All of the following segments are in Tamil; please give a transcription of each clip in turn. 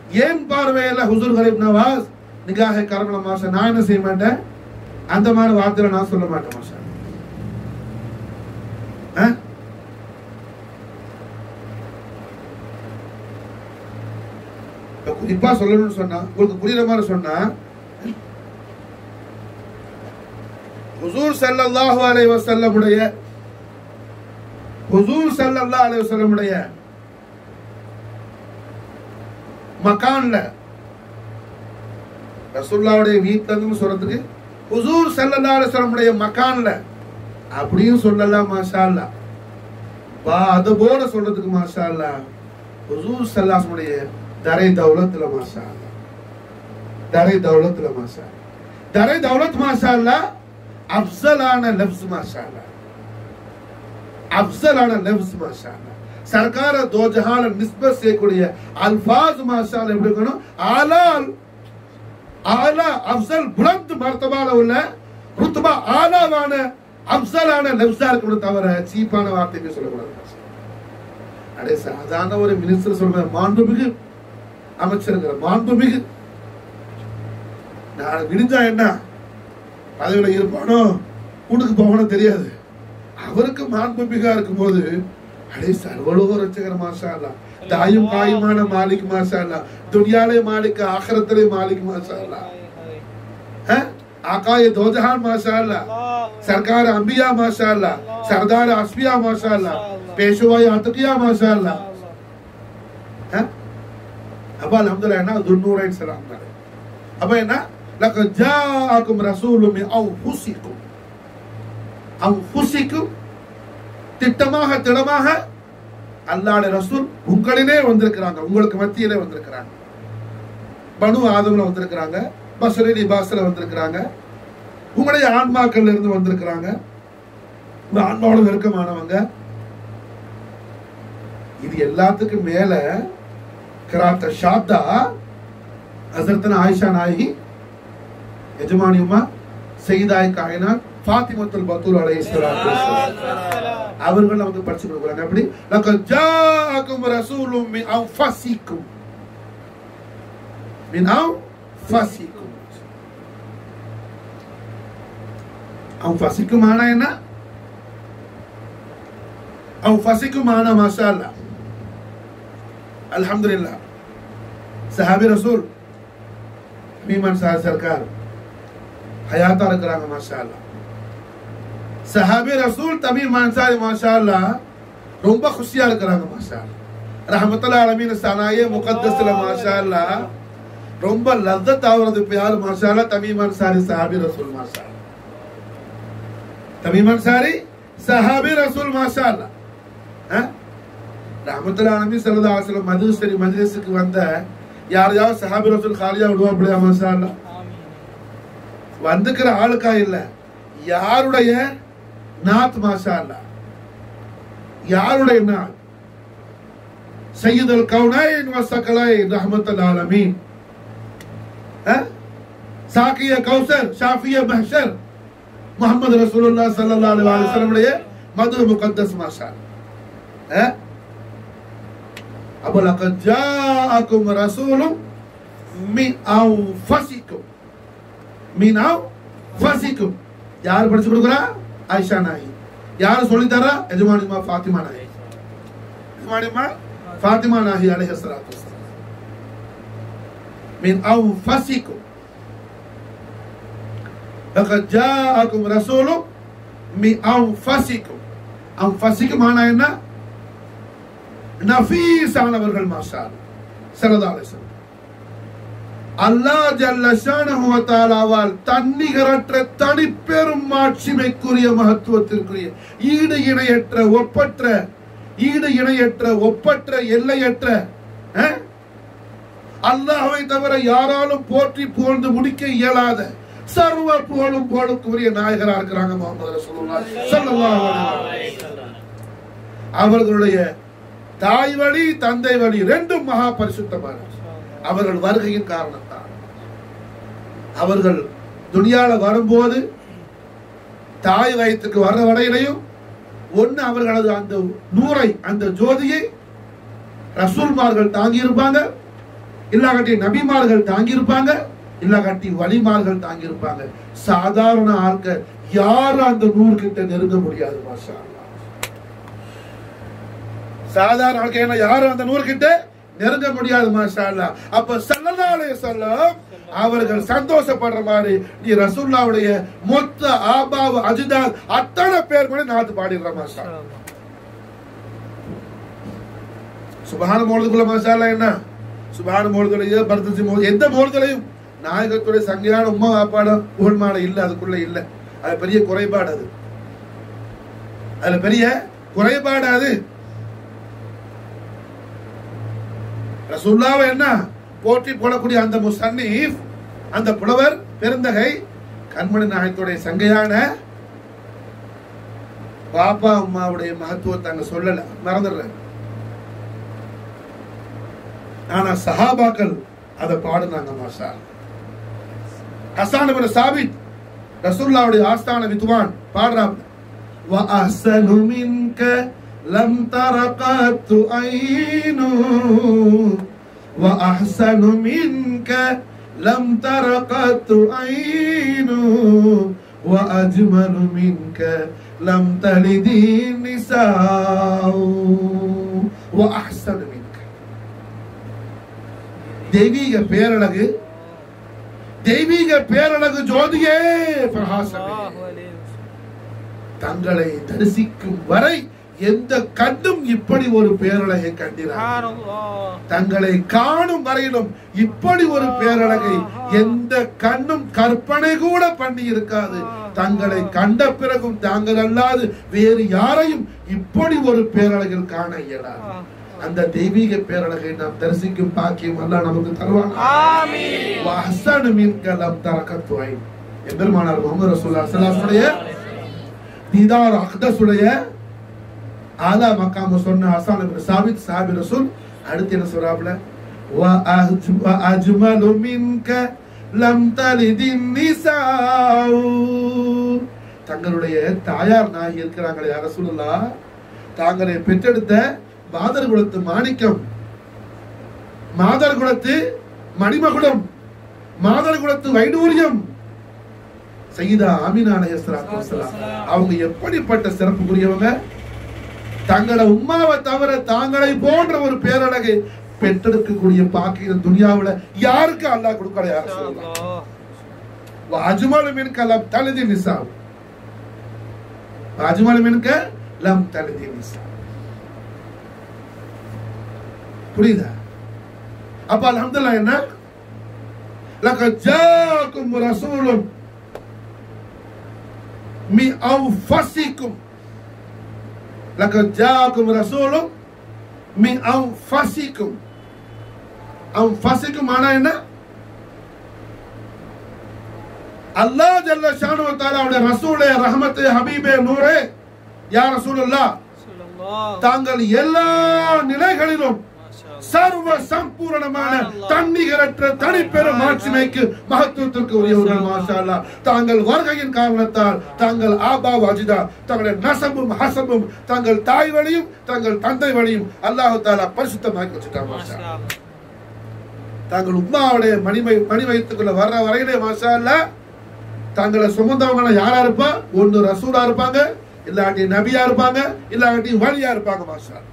ஏன் பார்வையில ஹுசூர் கரீப் நவாஸ் நிகாஹை கரமல மாஷா நான் என்ன செய்ய மாட்டேன் அந்த மாதிரி வார்த்தையில நான் சொல்ல மாட்டேன் மாஷா ஆ? இப்ப குறிப்பா சொல்லணும்னு சொன்னா உங்களுக்கு புரியுற மாதிரி சொன்னா ஹுசூர் ஸல்லல்லாஹு அலைஹி வஸல்லமுடைய ஹுசூர் ஸல்லல்லாஹு அலைஹி வஸல்லமுடைய மக்கான்ல ரசூலுல்லாவுடைய வீட்ல இருந்து சொல்றதுக்கு ஹுசூர் ஸல்லல்லாஹு அலைஹி வஸல்லமுடைய மக்கான்ல அப்படியும் சொல்லலாம் மாஷா அல்லாஹ் வா அது போல சொல்றதுக்கு மாஷா அல்லாஹ் ஹுசூர் ஸல்லல்லாஹு அலைஹி வஸல்லமுடைய தரை தௌலத்துல மாஷா அல்லாஹ் தரை தௌலத்துல மாஷா அல்லாஹ். தரை தௌலத் மாஷா அல்லாஹ் அஃசலான லஃப்ஸ் மாஷா அல்லாஹ் அஃசலான லஃப்ஸ் மாஷா அல்லாஹ் சர்க்கார தோ ஜஹான நிஸ்பத் செய்யக்கூடிய அல்ஃபாஸ் மாஷா அல்லாஹ் எப்படி இருக்கணும் ஆலால் ஆலா அஃசல் புலந்த் மர்த்தபால உள்ள ருத்பா ஆலாவான அஃசலான லஃப்ஸா இருக்கணும் தவிர சீப்பான வார்த்தைக்கு சொல்லக்கூடாது அடே சாதாரண ஒரு மினிஸ்டர் சொல்ற மாண்புமிகு அமைச்சருங்கிற மாண்புமிகு நான் விடிஞ்சா என்ன பதவியில இருப்பானோ வீட்டுக்கு போவானோ தெரியாது அவருக்கு மாண்புமிகா இருக்கும்போது அடே சர்வலோக ரச்சகர் மாஷா அல்லா தாயும் காயுமான மாலிக் மாஷா அல்லா துனியாலே மாலிக் ஆखरतले மாலிக் மாஷா அல்லா हैं आकाए दो जहान माशा अल्लाह सरकार अंबिया माशा अल्लाह सरदार असफिया माशा अल्लाह पेशवाई अतकिया माशा अल्लाह हैं अब अल्हम्दुलिल्लाह ना दुन्नूरैन सलाम करे अब है ना लक़द जाअकुम रसूलुम मिन अनफुसिकुम அன்ஃபுசிக்கும் திட்டமாக திடமாக அல்லாஹ்வுடைய ரசூல் உங்களிலே வந்திருக்கிறாங்க உங்களுக்கு மத்தியிலே வந்திருக்கிறாங்க பனு ஆதம்ல வந்திருக்கிறாங்க பஸ்ரி லிபாஸ்ல வந்திருக்கிறாங்க உங்களுடைய ஆன்மாக்கள்ல இருந்து வந்திருக்கிறாங்க உங்க ஆன்மாவோட நெருக்கமானவங்க இது எல்லாத்துக்கும் மேல கிராத்த ஷாப்தா ஹசரத்தன ஆயிஷா நாயகி எஜமானி உமா செய்தாய் காயினாத் ஃபாத்திமத்துல் பத்தூல் அலைஹிஸ்ஸலாத்து வஸ்ஸலாம் அவர்கள் நமக்கு படிச்சு கொடுக்குறாங்க எப்படி லக்கத் ஜாஅக்கும் ரசூலும் மின் அன்ஃபஸிக்கும் மின் அன்ஃபஸிக்கும் அன்ஃபஸிக்கும் ஆனா என்ன அன்ஃபஸிக்கும் ஆனா மாஷா அல்லாஹ் அல்ஹம்துலில்லாஹ் சஹாபி ரசூல் மீமான் சார் சர்க்கார் ஹயாத்தா இருக்கிறாங்க மாஷா அல்லாஹ் சஹாபி ரசூல் தமீம் அன்சாரி மாஷா அல்லாஹ் ரொம்ப குஷியா இருக்கிறாங்க மாஷா அல்லாஹ் ரஹமத்துல்லாஹி அலமீன் சனாயே முகத்தஸ்ல மாஷா அல்லாஹ் ரொம்ப லzzத் ஆவறது பியார் மாஷா அல்லாஹ் தமீம் அன்சாரி சஹாபி ரசூல் மாஷா அல்லாஹ் தமீம் அன்சாரி சஹாபி ரசூல் மாஷா அல்லாஹ் அஹ்? ரஹமத்துல்லாஹி அலமீன் ஸல்லல்லாஹு அலைஹி வஸல்லம் மஜ்லிஸ் மஜ்லிஸுக்கு வந்த யாரையாவது சஹாபி ரசூல் காலியா விடுவாப்லையா மாஷா அல்லாஹ் வந்துக்கிற ஆளுக்கா இல்ல யாருடைய நாத் மாஷா அல்லாஹ் யாருடைய நாத் சையதுல் கவுனைன் வசகலைன் ரஹ்மத்துல் ஆலமீன் அஹ்? சாக்கிய கௌசர் ஷாஃபிய மஹ்ஷர் முஹம்மது ரசூலுல்லாஹ் ஸல்லல்லாஹு அலைஹி வஸல்லம் உடைய மது முகத்தஸ் மாஷா அல்லாஹ் அஹ்? அப்போ லக்கத் ஜாஅக்கும் ரசூலும் மின் அன்ஃபஸிக்கும் மீனா ஃபசிக்கும் யார் படிச்சு கொடுக்குறா ஆயிஷா நாயி யார் சொல்லி தரா எஜமானிமா ஃபாத்திமா நாயி எஜமானிமா ஃபாத்திமா நாயி அலைஹி ஸலாத்து வஸலாம் மின் அன்ஃபஸிக்கும் لقد جاءكم رسول من أنفسكم أنفسكم ஆனா என்ன நஃபீஸானவர்கள் மாஷா ஸல்லல்லாஹு அலைஹி வஸல்லம் அல்லாஹ் ஜல்ல ஷானஹு வ தஆலாவால் தன்னிகரற்ற தனிப்பெரும் மாட்சிமைக்குரிய மகத்துவத்திற்குரிய ஈடு இணையற்ற ஒப்பற்ற ஈடு இணையற்ற ஒப்பற்ற எல்லையற்ற அஹ்? அல்லாஹ்வை தவிர யாராலும் போற்றி புகழ்ந்து முடிக்க இயலாத சர்வ புகழும் புகழுக்குரிய நாயகரா இருக்கிறாங்க முகமது ரசூலுல்லாஹ் ஸல்லல்லாஹு அலைஹி வஸல்லம் அவர்களுடைய தாய் வழி தந்தை வழி ரெண்டும் மகா பரிசுத்தமான அவர்கள் வருகையின் காரணத்தான் அவர்கள் துனியால வரும்போது தாய் வயத்துக்கு வர்ற வரையிலையும் ஒண்ணு அவர்களது அந்த நூரை அந்த ஜோதியை ரசூல்மார்கள் தாங்கி இருப்பாங்க இல்லாகட்டி நபிமார்கள் தாங்கியிருப்பாங்க இல்லாகட்டி வலிமார்கள் தாங்கியிருப்பாங்க சாதாரண ஆட்கள் யாரும் அந்த நூறு கிட்ட நெருங்க முடியாது மாஷா அல்லாஹ். சாதாரண ஆட்கள் யாரும் அந்த நூறு கிட்ட நெருங்க முடியாது மாஷா அல்லாஹ். அப்ப ஸல்லல்லாஹு அலைஹி வஸல்லம் அவர்கள் சந்தோஷப்படுற மாதிரி நீ ரசூல்லாவுடைய மொத்த ஆபாவ அஜிதாத் அத்தனை பேர் கூட நாத்து பாடிடுற மாஷா அல்லாஹ். சுபஹான மோழுதுக்குள்ள மசாலா என்ன சுபஹான மோழுதுலையோ பரதசி மோது எந்த மோழுதுலையும் நாயகத்துடைய சங்கையான உம்மா வாப்பாடம் புகழ்மாடம் இல்லை அதுக்குள்ள இல்லை அது பெரிய குறைபாடு அது அதுல பெரிய குறைபாடு அது ரசூல்லாவை என்ன போற்றி போடக்கூடிய அந்த முசன்னீஃப் அந்த புலவர் பெருந்தகை கண்மணி நாயகத்துடைய சங்கையான பாப்பா அம்மாவுடைய மகத்துவத்தை அங்க சொல்லல மறந்துடுறேன் ஆனா சஹாபாக்கள் அதை பாடுனாங்க மாஷா ஹசான் இப்னு சாபித் ரசூலுல்லாஹ்வுடைய ஆஸ்தான வித்வான் பாடுறாங்க وأحسن منك لم تر قط عين وأحسن منك لم تر قط عين وأجمل منك لم تلد النساء وأحسن منك தெய்வீக பேரழகு தெய்வீக பேரழகு ஜோதியே பிரகாசமே தங்களை தரிசிக்கும் வரை எந்த கண்ணும் இப்படி ஒரு பேரழகை கண்டினார் தங்களை காணும் வரையிலும் இப்படி ஒரு பேரழகை எந்த கண்ணும் கற்பனை கூட பண்ணி இருக்காது தங்களை கண்ட பிறகும் தாங்கள் அல்லாது வேறு யாரையும் இப்படி ஒரு பேரழகில் காண இயலாது அந்த தெய்வீக பேரழகை நாம் தரிசிக்கும் பாக்கியம் அல்லாஹ் நமக்கு தருவாங்க வஹ்சனு மின்க லம் தரக்கத்துவை எம்பெருமானார் முகமது ரசூலுல்லாஹி ஸல்லல்லாஹு அலைஹி வஸல்லம் தீதார் அக்தஸுடைய ஆலா மக்காம சொன்ன ஹசான் இப்னு சாபித் சாபி ரசூல் அடுத்து என்ன சொல்றாப்ல வ அஜ்மலு மின்க லம் தலிதின் நிசாஉ தங்களுடைய தாயார் நாய் இருக்கிறாங்களே யார் ரசூலுல்லாஹ் தாங்களை பெற்றெடுத்த மாதர் குலத்து மாணிக்கம் மாதர் குலத்து மணிமகுடம் மாதர் குலத்து வைடூரியம் சையீதா ஆமினா அலைஹிஸ்ஸலாத்து வஸ்ஸலாம் அவங்க எப்படிப்பட்ட சிறப்புக்குரியவங்க தங்கள உம்மாவை தவிர தாங்களை போன்ற ஒரு பேரழகை பெற்றெடுக்கக்கூடிய பாக்கியம் துனியாவுல யாருக்கு அல்லாஹ் கொடுக்கல யார சொல்லலாம் அஜ்மலு மின்க லம் தலிதி நிசா அஜ்மலு மின்க லம் தலிதி நிசா புரியுதா அப்ப அல்ஹம்துலில்லாஹ் என்ன லக்கத் ஜாக்கும் ரசூலும் من أنفسكم لقد جاءكم رسول من أنفسكم أنفسكم معنى என்ன அல்லாஹ் ஜல்ல ஷானு வ தஆலா அவருடைய ரசூலே ரஹமத்தே ஹபீபே நூரே யா ரசூலுல்லாஹ் தாங்கள் எல்லா நிலைகளிலும் சர்வ சம்பூரணமான தன்னிகரற்ற தனிப்பெரும் மாட்சிமைக்கு மகத்துவத்திற்கு உரியவர்கள் மாஷா அல்லாஹ் தாங்கள் வருகையின் காரணத்தால் தாங்கள் ஆபா வாஜிதா தங்களுடைய நசபும் ஹசபும் தங்கள் தாய் வழியும் தங்கள் தந்தை வழியும் அல்லாஹ் தாலா பரிசுத்தமாக்கி வச்சுட்டாங்க மாஷா அல்லாஹ். தாங்கள் உம்மாவுடைய மணிமை மணி வயிற்றுக்குள்ள வர்ற வரையிலே மாஷா அல்லாஹ் தங்களை சுமந்தவங்க யாரா இருப்பா ஒன்னு ரசூலா இருப்பாங்க இல்லாட்டி நபியா இருப்பாங்க இல்லாட்டி வலியா இருப்பாங்க மாஷா அல்லாஹ்.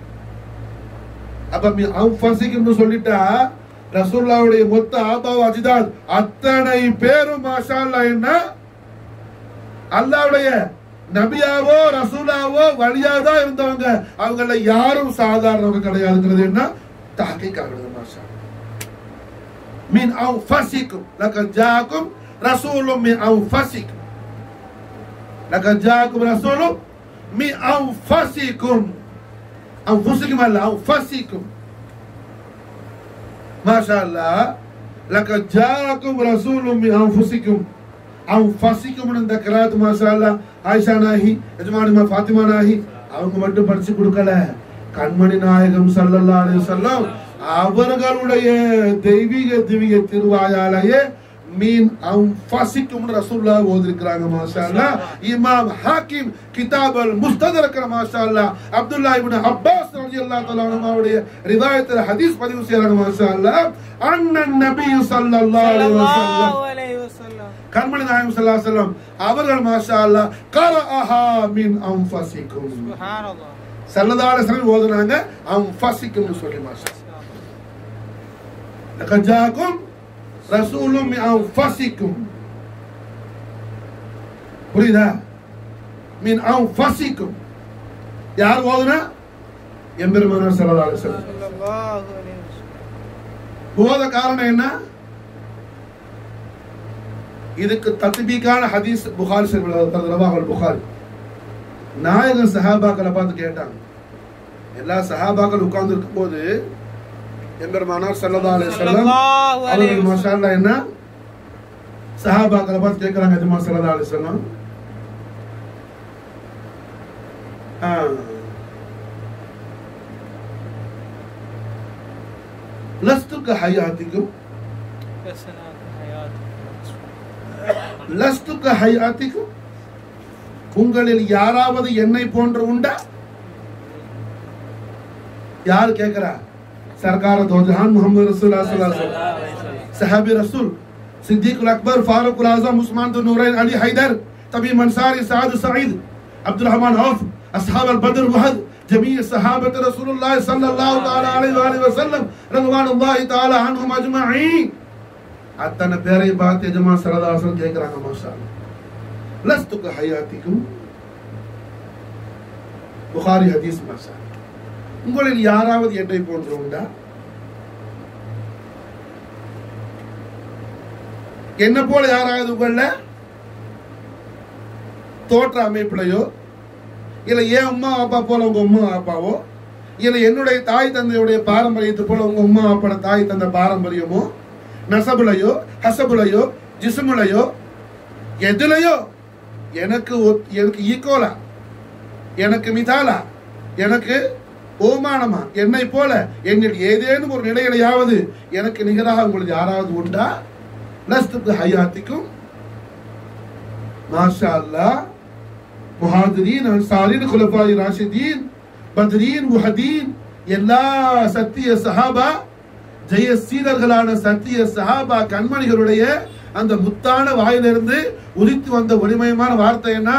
அப்ப மீ அவுஃபசிக்னு சொல்லிட்டா ரசூல்லாவுடைய மொத்த ஆபாவ அஜிதாத் அத்தனை பேரும் மாஷா அல்லாஹ் என்ன அல்லாவுடைய நபியாவோ ரசூலாவோ வழியாதான் இருந்தவங்க அவங்கள யாரும் சாதாரணவங்க கிடையாதுங்கிறது என்ன தாக்கிக் ஆகுது மாஷா மீன் அவுஃபசிக்கும் லக்கத் ஜாக்கும் ரசூலும் மீன் அவுஃபசிக்கும் லக்கத் ஜாக்கும் ரசூலும் மீன் அவுஃபசிக்கும் أنفسكم على أنفسكم ما شاء الله لقد جاءكم رسول من أنفسكم أنفسكم من ذكرات ما شاء الله ஆயிஷா நாயகி எஜமானிமா ஃபாத்திமா நாயகி அவங்க மட்டும் படிச்சு கொடுக்கல கண்மணி நாயகம் ஸல்லல்லாஹு அலைஹி வஸல்லம் அவர்களுடைய தெய்வீக திவ்ய திருவாயாலேயே மீன் அன்ஃபசிக்கும் ரசூலுல்லாஹ் ஓதிருக்கிறாங்க மாஷா அல்லாஹ் இமாம் ஹாக்கிம் கிதாப் அல் முஸ்ததரக் மாஷா அல்லாஹ் அப்துல்லா இப்னு அப்பாஸ் ரலியல்லாஹு தஆலா அன்ஹுவுடைய ரிவாயத்தில் ஹதீஸ் பதிவு செய்றாங்க மாஷா அல்லாஹ் அன்னன் நபி ஸல்லல்லாஹு அலைஹி வஸல்லம் ஸல்லல்லாஹு அலைஹி வஸல்லம் கண்மணி நாயகம் ஸல்லல்லாஹு அலைஹி வஸல்லம் அவர்கள் மாஷா அல்லாஹ் கரஅஹா மின் அன்ஃபசிக்கும் சுப்ஹானல்லாஹ் ஸல்லல்லாஹு அலைஹி வஸல்லம் ஓதுனாங்க அன்ஃபசிக்கும் சொல்லி மாஷா லகத் ஜாக்கும் ரசூலும் மின் அன்ஃபசிக்கும் புரியுதா மின் அன்ஃபசிக்கும் யார் ஓதுனா எம்பெருமானார் ஸல்லல்லாஹு அலைஹி வஸல்லம் ஸல்லல்லாஹு அலைஹி வஸல்லம் ஓத காரணம் என்ன இதுக்கு தத்பீக்கான ஹதீஸ் புகாரி ரவாஹல் புகாரி நாயகன் சஹாபாக்களை பார்த்து கேட்டாங்க எல்லா சஹாபாக்கள் உட்கார்ந்து இருக்கும் போது எம்பெருமானார் ஸல்லல்லாஹு அலைஹி வஸல்லம் ஸல்லல்லாஹு அலைஹி அவர்கள் வஸல்லம் மாஷா அல்லாஹ் என்ன சஹாபாக்களை பார்த்து கேட்கறாங்க எஜமா ஸல்லல்லாஹு அலைஹி வஸல்லம் ஆ. லஸ்து கஹயாத்திக்கும் حسنات حياتك லஸ்து கஹயாத்திக்கும் உங்களில் யாராவது என்னை போன்று உண்டா யார் கேட்கிறா சர்க்கார தோஜஹான் முகமது ரசூலுல்லாஹி ஸல்லல்லாஹு அலைஹி வஸல்லம் صحابي رسول صديق الأكبر فاروق الأعظم عثمان ذو النورين علي حيدر تميم أنصاري سعد سعيد عبد الرحمن عوف أصحاب البدر وهد جميع صحابة رسول الله صلى الله تعالى عليه وآله وسلم رضوان الله تعالى عنهم أجمعين அத்தனை பேரை பார்த்து எஜமா சரதாசன் கேட்கிறாங்க மாஷா லஸ்துக்கு ஹயாத்திக்கும் புகாரி ஹதீஸ் மாஷா உங்களில் யாராவது என்னை போன்று உண்டா என்ன போல யாராவது உங்கள தோற்ற அமைப்பிலையோ இல்ல என் அம்மா அப்பா போல உங்க அம்மா அப்பாவோ இல்ல என்னுடைய தாய் தந்தையுடைய பாரம்பரியத்தை போல உங்க அம்மா அப்பாட தாய் தந்தை பாரம்பரியமோ நசபுலையோ ஹசபுலையோ ஜிசுமுலையோ எதுலையோ எனக்கு ஒத்- எனக்கு ஈக்குவலா எனக்கு மிதாலா எனக்கு ஓமானமா என்னை போல என்னில் ஏதேனும் ஒரு நிலையிலையாவது எனக்கு நிகராக உங்களுக்கு யாராவது உண்டா லஸ்துக்கு ஹயாத்திக்கும் மாஷா அல்லாஹ் முஹாதிரீன் அன்சாரின் குலபாய் ராஷிதீன் பத்ரீன் முஹதீன் எல்லா சத்திய சஹாபா ஜெய சீடர்களான சத்திய சஹாபா கண்மணிகளுடைய அந்த முத்தான வாயிலிருந்து உதித்து வந்த ஒளிமயமான வார்த்தை என்ன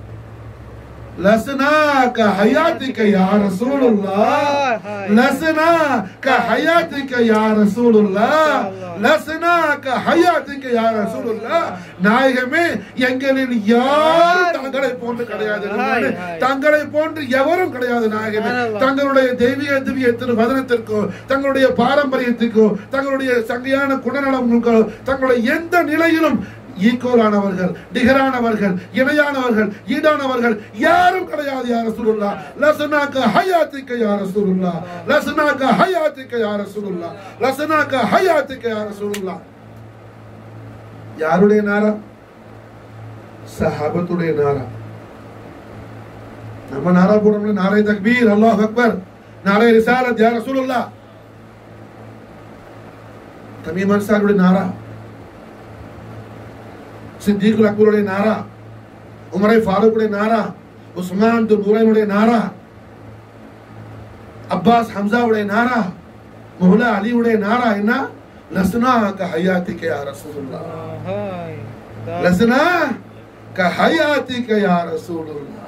லசனா க ஹயாத்திக யா ரசூலுல்லாஹ் லசனா க ஹயாத்திக யா ரசூலுல்லாஹ் லசனா க ஹயாத்திக யா ரசூலுல்லாஹ் நாயகமே எங்களில் யாரும் தங்களை போன்று கிடையாது ஹாய், ஹாய். தங்களை போன்று எவரும் கிடையாது நாயகமே சுப்ஹானல்லாஹ். தங்களுடைய தெய்வீக திவ்ய திரு வதனத்திற்கோ தங்களுடைய பாரம்பரியத்திற்கோ தங்களுடைய சங்கையான குணநலங்களுக்கோ தங்களுடைய எந்த நிலையிலும் ஈக்குவலானவர்கள் நிகரானவர்கள் இணையானவர்கள் ஈடானவர்கள் யாரும் கிடையாது யார சுருல்லா லசனாக்க ஹயாத்திக்க யார சுருல்லா லசனாக்க ஹயாத்திக்க யார சுருல்லா லசனாக்க ஹயாத்திக்க யார சுருல்லா யாருடைய நாரா சஹாபத்துடைய நாரா நம்ம நாரா போடணும் நாரை தக்பீர் அல்லாஹ் அக்பர் நாரை ரிசாலத் யா ரசூலுல்லாஹ் தமீம் அன்சாருடைய நாரா சித்திகுல் அக்பருடைய நாரா உமரை ஃபாரூக்குடைய நாரா உஸ்மான் து நூரைனுடைய நாரா அப்பாஸ் ஹம்சாவுடைய நாரா முஹ்லா அலியுடைய நாரா என்ன லஸ்னா க ஹயாத்திக யா ரசூலுல்லாஹ் هاي لسنا كحياتك يا رسول الله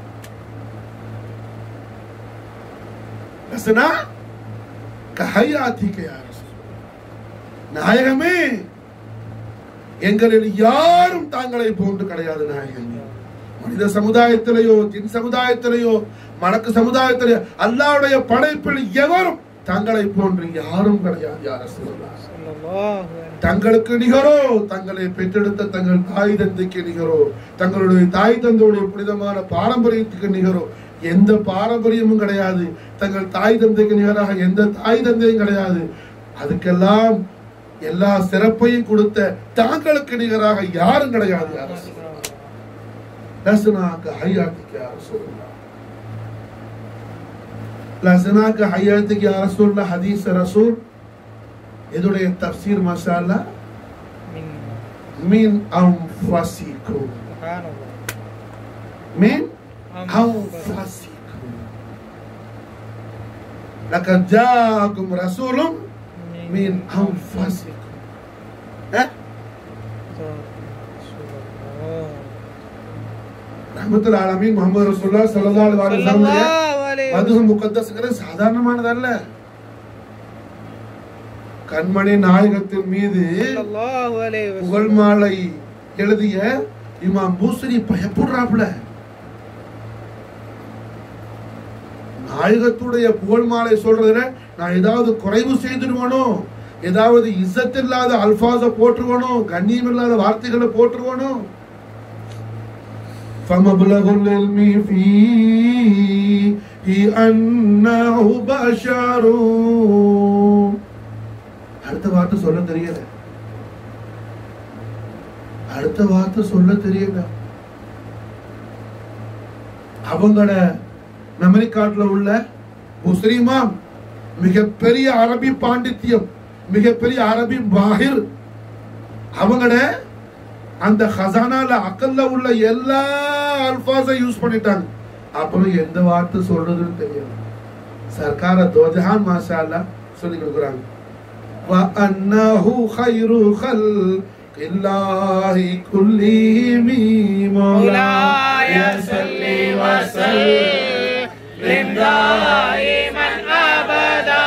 لسنا كحياتك يا رسول الله நாயகமே எங்களில் யாரும் தாங்களை போன்று கிடையாது நாயகமே மனித சமுதாயத்திலேயோ ஜின் சமுதாயத்திலேயோ மணக்கு சமுதாயத்திலேயோ அல்லாவுடைய படைப்பில் எவரும் தங்களை போன்று யாரும் கிடையாது யார் ரசூலுல்லாஹ் صلى الله عليه தங்களுக்கு நிகரோ தங்களை பெற்றெடுத்த தங்கள் தாய் தந்தைக்கு நிகரோ தங்களுடைய தாய் தந்தையுடைய புனிதமான பாரம்பரியத்துக்கு நிகரோ எந்த பாரம்பரியமும் கிடையாது தங்கள் தாய் தந்தைக்கு நிகராக எந்த தாய் தந்தையும் கிடையாது அதுக்கெல்லாம் எல்லா சிறப்பையும் கொடுத்த தாங்களுக்கு நிகராக யாரும் கிடையாது யார் லசனாக்க ஹையாத்திக்கு யார் சொல்லலாம் லசனாக்க ஹையாத்திக்கு யார் சொல்ல ஹதீஸ் ரசூல் இதோடைய தப்சீர் மசாலா من மின் அன்ஃபஸிக்கும் சுப்ஹானல்லாஹ் மின் அன்ஃபஸிக்கும். அன்ஃபஸிக்கும் லகத் ஜாஅக்கும் ரசூலும் மின் அன்ஃபஸிக்கும் அஹ்? சுப்ஹானல்லாஹ். ரஹ்மத்துல் ஆலமீன் முஹம்மது ரசூலுல்லாஹ் ஸல்லல்லாஹு அலைஹி வஸல்லம் ஸல்லல்லாஹு அலைஹி மதுஹு முகத்தஸ்ங்கிறது சாதாரணமானதல்ல கண்மணி நாயகத்தின் மீது ஸல்லல்லாஹு அலைஹி வஸல்லம். புகழ் மாலை எழுதிய இமாம் பூசரி பயப்படுறாப்புல நாயகத்துடைய புகழ் மாலை சொல்றதுல நான் ஏதாவது குறைவு செய்திருவானோ ஏதாவது இல்லாத அல்பாஸ போட்டுருவானோ கண்ணியம் இல்லாத வார்த்தைகளை போட்டுருவானோ فمبلغ العلم فيه أنه بشر அடுத்த வார்த்தை சொல்ல தெரியல அடுத்த வார்த்தை சொல்ல தெரியல அவங்கள மெமரி கார்டுல உள்ள முஸ்லிமாம் மிகப்பெரிய அரபி பாண்டித்யம் மிகப்பெரிய அரபி பாஹிர் அவங்கள அந்த ஹசானால அக்கல்ல உள்ள எல்லா அல்பாஸை யூஸ் பண்ணிட்டாங்க அப்புறம் எந்த வார்த்தை சொல்றதுன்னு தெரியல சர்க்கார தோஜஹான் மாஷா அல்லாஹ் சொல்லி கொடுக்குறாங்க وأنه خير خلق الله كلهم مولاي صل وسلم دائما ابدا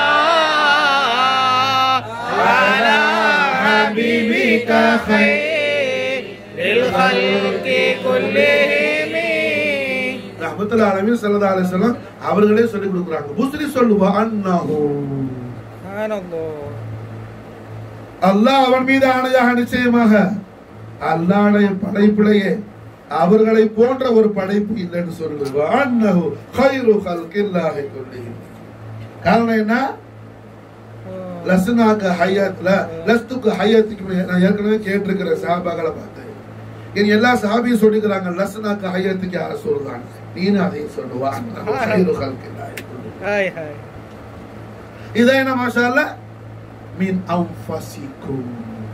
على حبيبك خير الخلق كلهم ரஹ்மத்துல்லாஹி அலைஹி ஸல்லல்லாஹு அலைஹி வஸல்லம் அவர்களே சொல்லி கொடுக்குறாங்க புஸ்ரி சொல்லுவா அன்னஹு سبحان الله அல்லாஹ் அவன் மீது ஆணையாக நிச்சயமாக அல்லாஹ்வுடைய படைப்பிலேயே அவர்களை போன்ற ஒரு படைப்பு இல்லைன்னு சொல்லுவா அன்னஹு خير خلق الله كلهم காரணம் என்ன லஸ்னாக்கு ஹையாத்ல லஸ்துக்கு ஹையாத்துக்கு நான் ஏற்கனவே கேட்டிருக்கிற சஹாபாக்களை பார்த்தேன் என் எல்லா சஹாபியும் சொல்லிக்கிறாங்க லஸ்னாக்கு ஹையாத்துக்கு யார சொல்றாங்க நீனு அதையும் சொல்லுவா அன்னஹு خير خلق الله كلهم هاي هاي இதை என்ன மாஷா அல்ல மின் அன்ஃபஸிக்கும்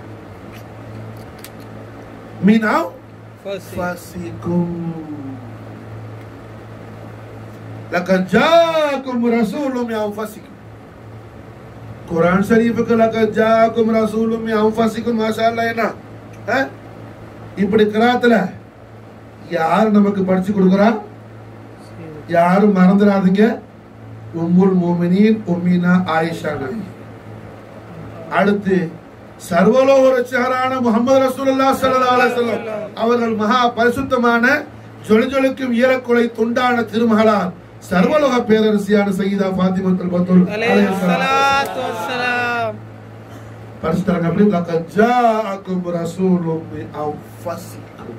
மின் فصل அன்ஃபஸிக்கும் لقد جاءكم رسول من انفسكم குர்ஆன் ஷரீஃபுக்கு லகத் ஜாக்கும் ரசூலும் மின் அன்ஃபஸிக்கும் மாஷா அல்லாஹ் என்ன ஆ? இப்படி கிராத்துல யார் நமக்கு படிச்சு கொடுக்குறா யாரும் மறந்துடாதீங்க உம்முல் மோமினின் உம்மினா ஆயிஷா நாயகி அடுத்து சர்வலோக ரட்சகரான முகமது ரசூலுல்லாஹ் ஸல்லல்லாஹு அலைஹி வஸல்லம் அவர்கள் மகா பரிசுத்தமான ஜொலிஜொலிக்கும் ஈரக்குலை துண்டான திருமகளார் சர்வலோக பேரரசியான சையீதா ஃபாத்திமத்துல் பத்துல் عليه الصلاة والسلام பரிசுத்தரங்க அப்படி லக்கத் ஜாஅக்கும் ரசூலும் மின் அன்ஃபஸிக்கும்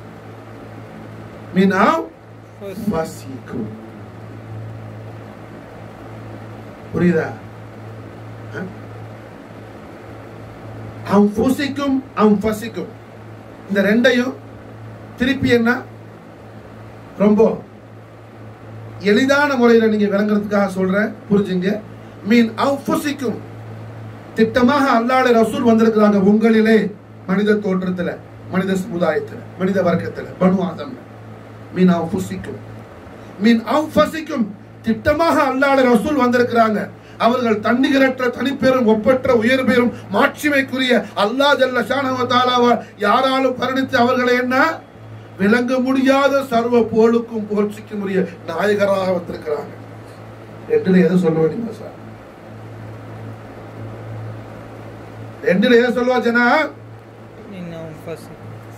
மின் فصل அன்ஃபஸிக்கும் புரியுதா அஹ்? அன்ஃபுசிக்கும் அன்ஃபஸிக்கும் இந்த ரெண்டையும் திருப்பி என்ன ரொம்ப எளிதான முறையில் நீங்க விளங்குறதுக்காக சொல்றேன் புரிஞ்சுங்க மீன் அன்ஃபுசிக்கும் திட்டமாக அல்லாஹ்வுடைய ரசூல் வந்திருக்கிறாங்க உங்களிலே மனித தோற்றத்துல மனித சமுதாயத்துல மனித வர்க்கத்துல பனு ஆதம்ல மீன் அன்ஃபுசிக்கும் மீன் அன்ஃபஸிக்கும் திட்டமாக அல்லாஹ்வுடைய ரசூல் வந்திருக்கிறாங்க அவர்கள் தன்னிகரற்ற தனிப்பெரும் ஒப்பற்ற உயர் பெரும் மாட்சிமைக்குரிய அல்லாஹ் ஜல்ல ஷானஹு வ தஆலாவால் யாராலும் பரிணித்து அவர்களை என்ன விளங்க முடியாத சர்வ போலுக்கும் புகழ்ச்சிக்கும் உரிய நாயகராக வந்திருக்கிறாங்க ரெண்டுல எதை சொல்ல வேண்டியதா சார் ரெண்டுல எதை சொல்லுவா ஜனா من أنفسكم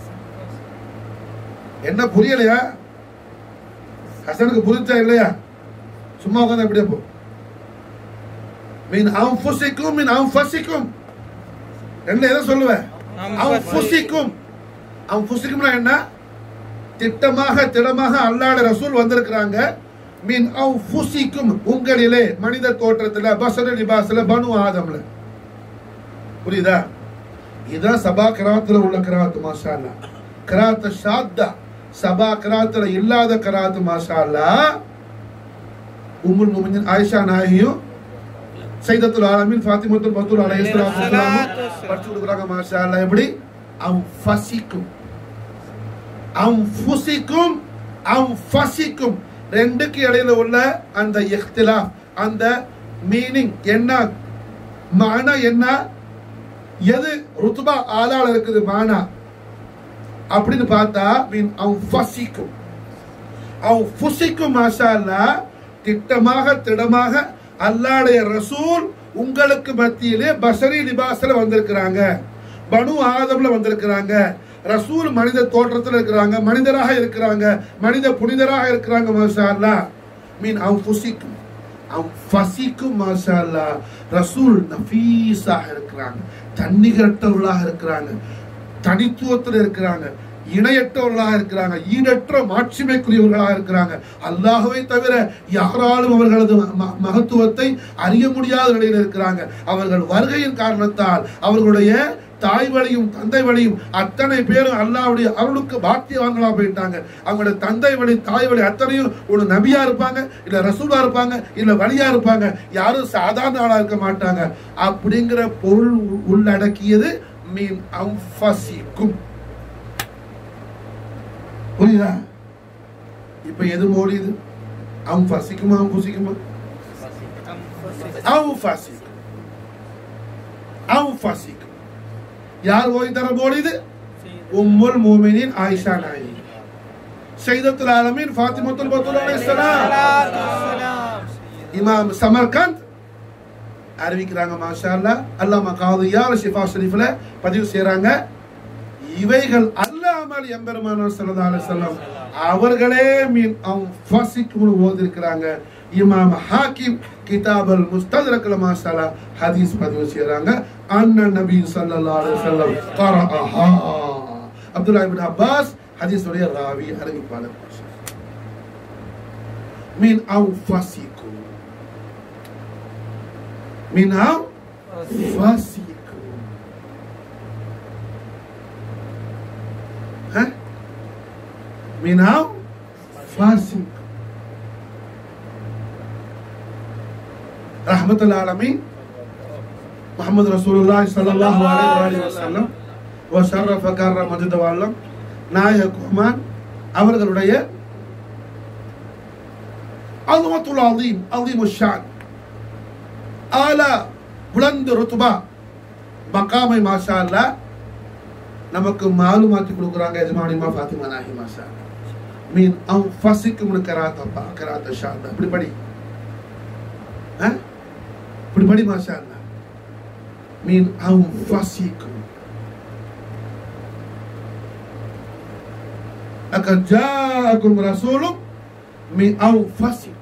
என்ன புரியலையா ஹசனுக்கு புரிஞ்சா இல்லையா சும்மா உட்காந்து அப்படியே போ மீன் அன்ஃபுசிக்கும் மீன் அன்ஃபஸிக்கும் ரெண்டுல எதை சொல்லுவேன் அன்ஃபுசிக்கும் அன்ஃபுசிக்கும்னா என்ன திட்டமாக திடமாக அல்லாட ரசூல் வந்திருக்கிறாங்க மீன் அன்ஃபுசிக்கும் உங்களிலே மனித தோற்றத்துல பசர லிபாஸ்ல பனு ஆதம்ல புரியுதா இதுதான் சபா கிராத்துல உள்ள கிராத்து மாஷா அல்லா கிராத்து ஷாத்தா சபா கிராத்துல இல்லாத கிராத்து மாஷா அல்லா உம்முல் முமினின் ஆயிஷா நாயகியும் சைதத்துல் ஆலமீன் ஃபாத்திமத்துல் பத்துல் அலைஹிஸ்ஸலாத்து வஸ்ஸலாம் படிச்சு கொடுக்குறாங்க மாஷா அல்லா எப்படி அன்ஃபசிக்கும் அன்ஃபுசிக்கும் அன்ஃபசிக்கும் ரெண்டுக்கு இடையில உள்ள அந்த இஹ்திலாஃப் அந்த மீனிங் என்ன மானா என்ன எது ருத்துபா ஆளால இருக்குது மானா அப்படின்னு பார்த்தா மீன் அவன் ஃபசிக்கும் அவன் ஃபுசிக்கும் மாஷா அல்லாஹ் திட்டமாக திடமாக அல்லாடைய ரசூல் உங்களுக்கு மத்தியிலே பசரி லிபாஸ்ல வந்திருக்கிறாங்க பனு ஆதம்ல வந்திருக்கிறாங்க ரசூல் மனித தோற்றத்தில் இருக்கிறாங்க மனிதராக இருக்கிறாங்க மனித புனிதராக இருக்கிறாங்க மாஷா அல்லாஹ் மீன் அவன் ஃபுசிக்கும் அவன் ஃபசிக்கும் மாஷா அல்லாஹ் ரசூல் நஃபீஸாக இருக்கிறாங்க தன்னிகரற்றவர்களாக இருக்கிறாங்க தனித்துவத்தில் இருக்கிறாங்க இணையற்றவர்களாக இருக்கிறாங்க ஈடற்ற மாட்சிமைக்குரியவர்களாக இருக்கிறாங்க அல்லாஹ்வை தவிர யாராலும் அவர்களது ம- மகத்துவத்தை அறிய முடியாத நிலையில் இருக்கிறாங்க அவர்கள் வருகையின் காரணத்தால் அவர்களுடைய தாய் வழியும் தந்தை வழியும் அத்தனை பேரும் அல்லாஹ்வுடைய அருளுக்கு பாக்கியவான்களா போயிட்டாங்க அவங்களோட தந்தை வழி தாய் வழி அத்தனையும் ஒரு நபியா இருப்பாங்க இல்ல ரசூலா இருப்பாங்க இல்ல வழியா இருப்பாங்க யாரும் சாதாரண ஆளா இருக்க மாட்டாங்க அப்படிங்கிற பொருள் உ- உள்ளடக்கியது மீன் அம்பசிக்கும் புரியுதா இப்ப எது மோடியது அவன் ஃபசிக்குமா அவன் புசிக்குமா அவன் ஃபசிக்கும் அவன் ஃபசிக்கும் யார் ஓய் தர மோடியது உம்முல் மூமினின் ஆயிஷா நாயி சைதத்துல் ஆலமீன் ஃபாத்திமத்துல் பத்துல் அலைஹிஸ்ஸலாம் இமாம் சமர்கந்த் அறிவிக்கிறாங்க மாஷா அல்லாஹ் அல்லாம காதியா ஷிஃபா ஷரீஃப்ல பதிவு செய்றாங்க இவைகள் அல்லாமல் எம்பெருமானார் ஸல்லல்லாஹு அலைஹி வஸல்லம் அவர்களே மீன் அவன் ஃபசிக்குன்னு ஓதிருக்கிறாங்க இமாம் ஹாக்கிம் கிதாப் அல் முஸ்தத்ரக்ல மாஷாலா ஹதீஸ் பதிவு செய்றாங்க அன்ன நபி ஸல்லல்லாஹு அலைஹி வஸல்லம் கரஅஹா அப்துல்லா இப்னு அப்பாஸ் ஹதீஸ் உடைய ராவி அறிவிப்பாளர் மாஷா மீன் அவன் ஃபசிக்கும் மீன் அவன் ஃபசிக்கும் ها من هاو فاسق رحمة العالمين محمد رسول الله صلى الله عليه وآله وسلم وشرف كرم மஜித வாழம் நாயக குமான் அவர்களுடைய அல்மத்துல் அலீம் அலீம் ஷான் ஆலா புலந்து ருத்துபா மக்காமை மாஷா அல்லாஹ் நமக்கு மாலுமாத்தி கொடுக்குறாங்க எஜமானிமா ஃபாத்திமா நாஹி மாஷா மீன் அவன் ஃபசிக்கும் கராத்தப்பா கராத்த ஷா அல்லாஹ். இப்படி படி ஆ? இப்படி படி மாஷா அல்லாஹ். மீன் அவன் ஃபசிக்கும் لقد جاءكم رسول من أنفسكم